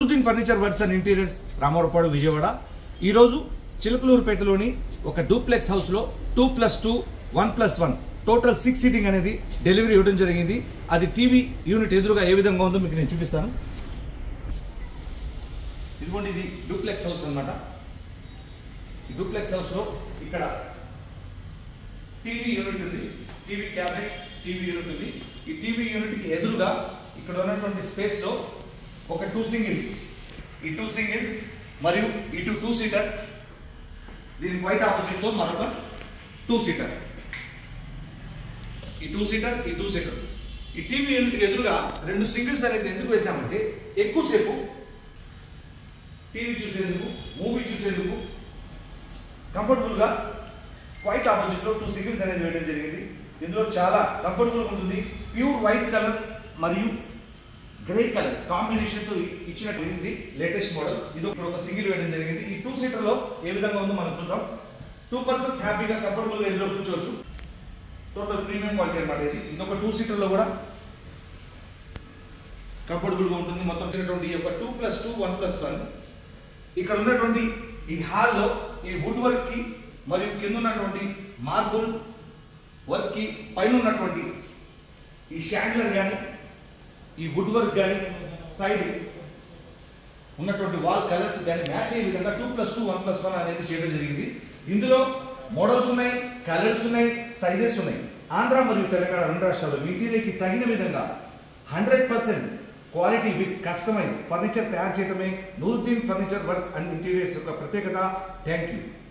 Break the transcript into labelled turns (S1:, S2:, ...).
S1: Nooruddin furniture works and interiors Ramavarappadu Vijayawada ఈరోజు చిలకలూరుపేటలోని ఒక డూప్లెక్స్ హౌస్లో two plus two one plus one total six seating అనేది డెలివరీ ఇవ్వడం జరిగింది అది టీవీ యూనిట్ ఎదురుగా ఏ విధంగా ఉందో మీకు నేను చూపిస్తాను ఇదిగోండి ఇది డూప్లెక్స్ హౌస్ అన్నమాట ఈ డూప్లెక్స్ హౌస్లో ఇక్కడ టీవీ యూనిట్ ఉంది టీవీ క్యాబినెట్ టీవీ యూనిట్ ఉంది ఈ టీవీ యూనిట్కి ఎదురుగా ఇక్కడ ఉన్నటువంటి స్పేస్లో ఒక టూ సింగిల్స్ ఈ టూ సింగిల్స్ మరియు ఇటు టూ సీటర్ దీనికి వైట్ ఆపోజిట్లో మరొక టూ సీటర్ ఈ టూ సీటర్ ఈ టూ సీటర్ ఈ టీవీ యూనిట్ ఎదురుగా రెండు సింగిల్స్ అనేది ఎందుకు వేసామంటే ఎక్కువసేపు టీవీ చూసేందుకు మూవీ చూసేందుకు కంఫర్టబుల్గా వైట్ ఆపోజిట్లో టూ సింగిల్స్ అనేది వేయడం జరిగింది ఇందులో చాలా కంఫర్టబుల్గా ఉంటుంది ప్యూర్ వైట్ కలర్ మరియు గ్రే కలర్ కాంబినేషన్ తో ఇచ్చిన ఇది లేటెస్ట్ మోడల్ ఇది ఇప్పుడు ఒక సింగిల్ వేయడం జరిగింది ఈ టూ సీటర్ లో ఏ విధంగా ఉందో మనం చూద్దాం టూ పర్సన్స్ హ్యాపీగా కంఫర్టబుల్ గా ఇందులో కూర్చోవచ్చు టోటల్ ప్రీమియం క్వాలిటీ అనమాట ఇది ఇది ఒక టూ సీటర్ లో కూడా కంఫర్టబుల్ గా ఉంటుంది మొత్తం వచ్చినటువంటి ఈ యొక్క two plus two one plus one ఇక్కడ ఉన్నటువంటి ఈ హాల్లో ఈ వుడ్ వర్క్ కి మరియు కింద ఉన్నటువంటి మార్బుల్ వర్క్ కి పైన ఉన్నటువంటి ఈ షాండ్లర్ కానీ ఈ వుడ్ వర్క్ కానీ సైడ్ ఉన్నటువంటి వాల్ కలర్స్ కానీ మ్యాచ్ అయ్యే విధంగా two plus two one plus one అనేది చేయడం జరిగింది ఇందులో మోడల్స్ ఉన్నాయి కలర్స్ ఉన్నాయి సైజెస్ ఉన్నాయి ఆంధ్ర మరియు తెలంగాణ రెండు రాష్ట్రాల్లో ఇంటీరియర్కి తగిన విధంగా hundred percent quality with customise furniture తయారు చేయడమే Nooruddin furniture works and interiors యొక్క ప్రత్యేకత థ్యాంక్ యూ